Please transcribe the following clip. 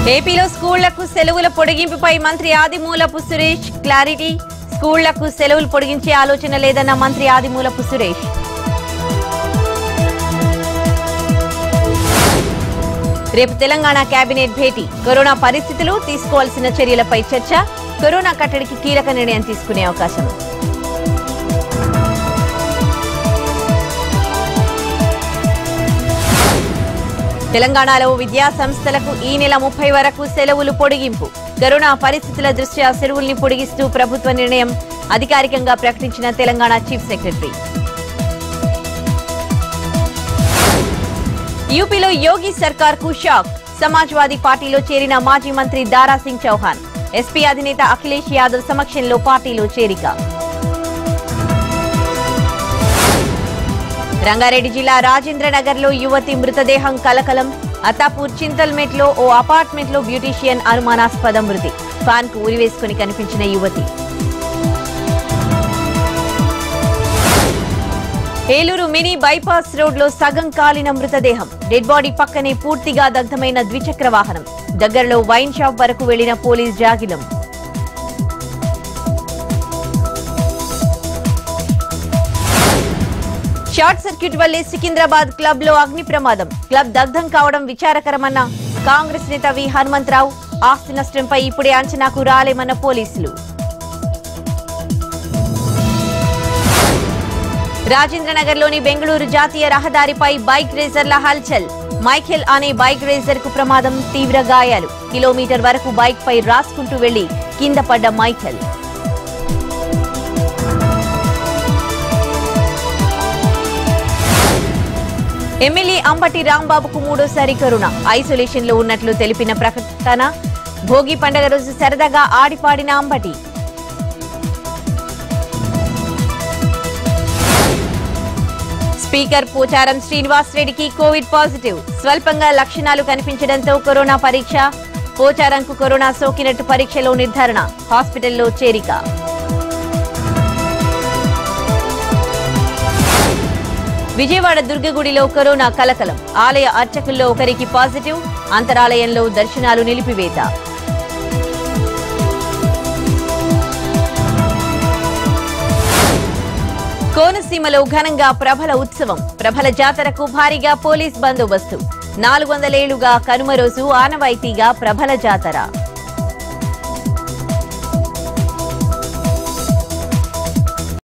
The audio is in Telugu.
ఏపీలో స్కూళ్లకు సెలవుల పొడిగింపుపై మంత్రి ఆదిమూలపు సురేష్ క్లారిటీ స్కూళ్లకు సెలవులు పొడిగించే ఆలోచన లేదన్న మంత్రి ఆదిమూలపు సురేష్ రేపు తెలంగాణ కేబినెట్ భేటీ కరోనా పరిస్థితులు తీసుకోవాల్సిన చర్యలపై చర్చ కరోనా కట్టడికి కీలక నిర్ణయం తీసుకునే అవకాశం తెలంగాణలో విద్యా సంస్థలకు ఈ నెల ముప్పై వరకు సెలవులు పొడిగింపు కరోనా పరిస్థితుల దృష్ట్యా సెలవుల్ని పొడిగిస్తూ ప్రభుత్వ నిర్ణయం అధికారికంగా ప్రకటించిన తెలంగాణ చీఫ్ సెక్రటరీ యూపీలో యోగి సర్కార్ కు షాక్ సమాజ్వాదీ పార్టీలో చేరిన మాజీ మంత్రి దారా సింగ్ చౌహాన్ ఎస్పీ అధినేత అఖిలేష్ యాదవ్ సమక్షంలో పార్టీలో చేరిక రంగారెడ్డి జిల్లా రాజేంద్ర నగర్ లో యువతి మృతదేహం కలకలం అతాపూర్ చింతల్మెట్ లో ఓ అపార్ట్మెంట్ లో బ్యూటీషియన్ అనుమానాస్పద మృతి ఫ్యాన్ కు ఉరివేసుకుని కనిపించిన యువతి ఏలూరు మినీ బైపాస్ రోడ్ లో సగం కాలిన మృతదేహం డెడ్ బాడీ పక్కనే పూర్తిగా దగ్ధమైన ద్విచక్ర వాహనం దగ్గరలో వైన్ షాప్ వరకు వెళ్లిన పోలీస్ జాగిలం షార్ట్ సర్క్యూట్ వల్లే సికింద్రాబాద్ క్లబ్ లో అగ్ని ప్రమాదం క్లబ్ దగ్ధం కావడం విచారకరమన్న కాంగ్రెస్ నేత వి హనుమంతరావు ఆస్తి నష్టంపై ఇప్పుడే అంచనాకు రాలేమన్న పోలీసులు రాజేంద్రనగర్లోని బెంగళూరు జాతీయ రహదారిపై బైక్ రేసర్ల హల్చల్ మైఖేల్ అనే బైక్ రేసర్ కు ప్రమాదం తీవ్ర గాయాలు కిలోమీటర్ వరకు బైక్ పై రాసుకుంటూ వెళ్లి కింద పడ్డ మైఖేల్ ఎమ్మెల్యే అంబటి రాంబాబుకు మూడోసారి కరోనా ఐసోలేషన్ లో ఉన్నట్లు తెలిపిన ప్రకటన భోగి పండగ రోజు సరదాగా ఆడిపాడిన అంబటి స్పీకర్ పోచారం శ్రీనివాస్ రెడ్డికి కోవిడ్ పాజిటివ్ స్వల్పంగా లక్షణాలు కనిపించడంతో కరోనా పరీక్ష పోచారంకు కరోనా సోకినట్టు పరీక్షలో నిర్ధారణ హాస్పిటల్లో చేరిక విజయవాడ దుర్గగుడిలో కరోనా కలకలం ఆలయ అర్చకుల్లో ఒకరికి పాజిటివ్ అంతరాలయంలో దర్శనాలు నిలిపివేత కోనసీమలో ఘనంగా ప్రభల ఉత్సవం ప్రభల జాతరకు భారీగా పోలీస్ బందోబస్తు నాలుగు వందలేళ్లుగా కనుమ రోజు ఆనవాయితీగా ప్రభల జాతర